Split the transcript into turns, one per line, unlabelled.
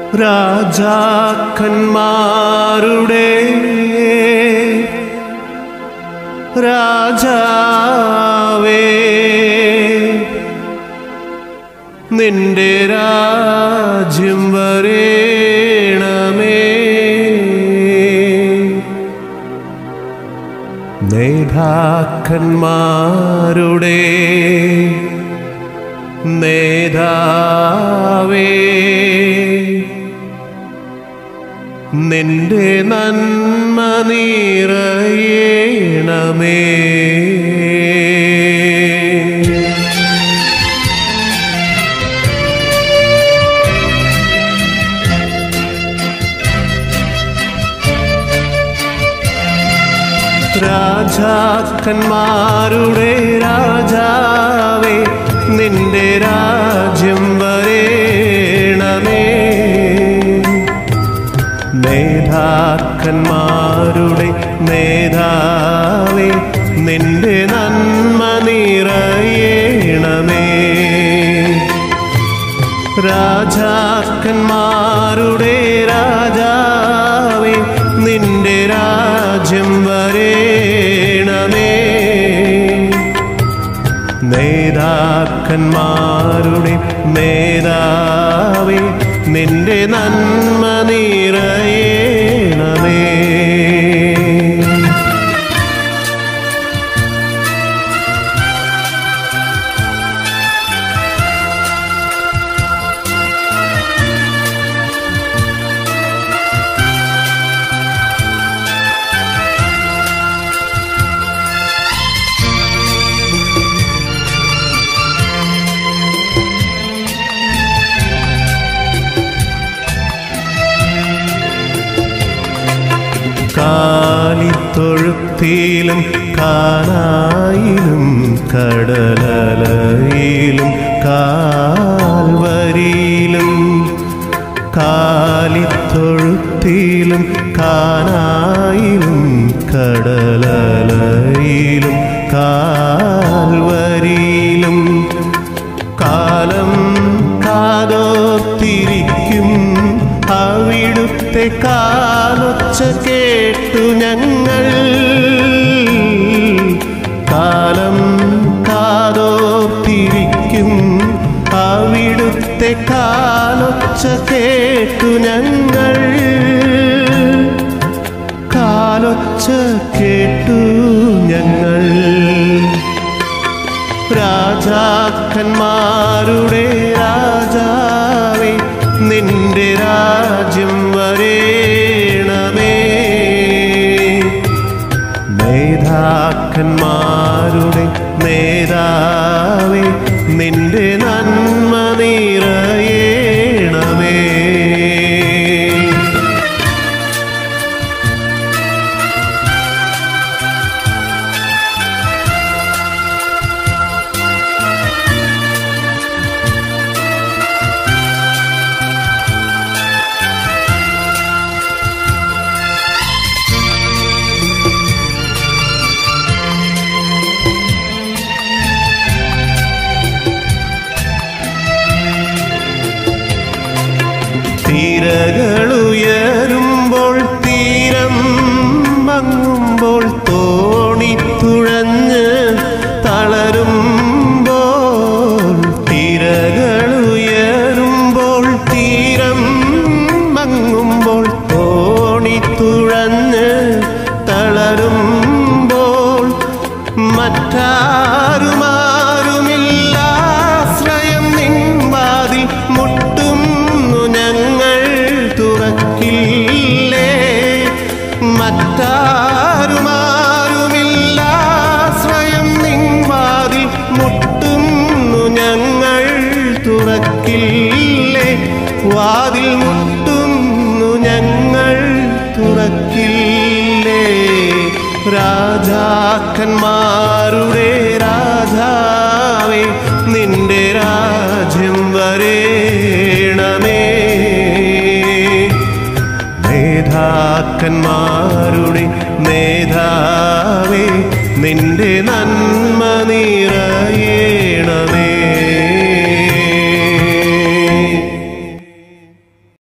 രാജാക്കന്മാരുടെ രാജാവേ നിന്റെ രാജ്യം വരേണമേ നേതാക്കന്മാരുടെ നേതാവേ നിന്റെ നന്മ നീറയേണമേ രാജാക്കന്മാരുടെ രാജാവേ നിന്റെ രാജ്യം വരേണമേ നേതാക്കന്മാരുടെ നേതാവേ നിന്റെ നന്മ നിറയണമേ രാജാക്കന്മാരുടെ രാജാവേ നിന്റെ രാജ്യം വരേണമേ നേതാക്കന്മാരുടെ നേതാവേ നിന്റെ നന്മ നിറയണമേ കാലിത്തൊഴുത്തിലും കാനായിലും കടലലയിലും കാൽവരിയിലും കാലിത്തൊഴുത്തിലും കാനായിലും കടലലയിലും കാൽവരിയിലും കാലം കാതോത്തിരിക്കും അവിടുത്തെ കാലൊച്ച കേട്ടു ഞങ്ങൾ കാലം കാതോത്തിരിക്കും അവിടുത്തെ കാലൊച്ച കേട്ടു ഞങ്ങൾ കാലൊച്ച കേട്ടു ഞങ്ങൾ രാജാക്കന്മാരുടെ രാജാവേ നിന്റെ രാജ്യം വരേണമേ നേതാക്കന്മാരുടെ നേതാവേ നിന്റെ നന്മ നിറയേണമേ തിരകളുയരുമ്പോൾ തീരം മങ്ങുമ്പോൾ തോണി തുഴഞ്ഞ് തളരുമ്പോൾ തിരകളുയരുമ്പോൾ തീരം മങ്ങുമ്പോൾ തോണി തുഴഞ്ഞ് തളരുമ്പോൾ മറ്റാരുമാരുമില്ലാശ്രയം നിൻവാതിൽ മുട്ടുന്നു ഞങ്ങൾ തുറക്കില്ലേ മറ്റാരുമാരുമില്ലാശ്രയം നിൻവാതിൽ മുട്ടുന്നു ഞങ്ങൾ തുറക്കില്ലേ വാതിൽ മുട്ടുന്നു ഞങ്ങൾ തുറക്കില്ലേ രാജാക്കന്മാരുടെ രാജാവേ നിന്റെ രാജ്യം വരേണമേ നേതാക്കന്മാരുടെ നേതാവേ നിന്റെ നന്മ നിറയേ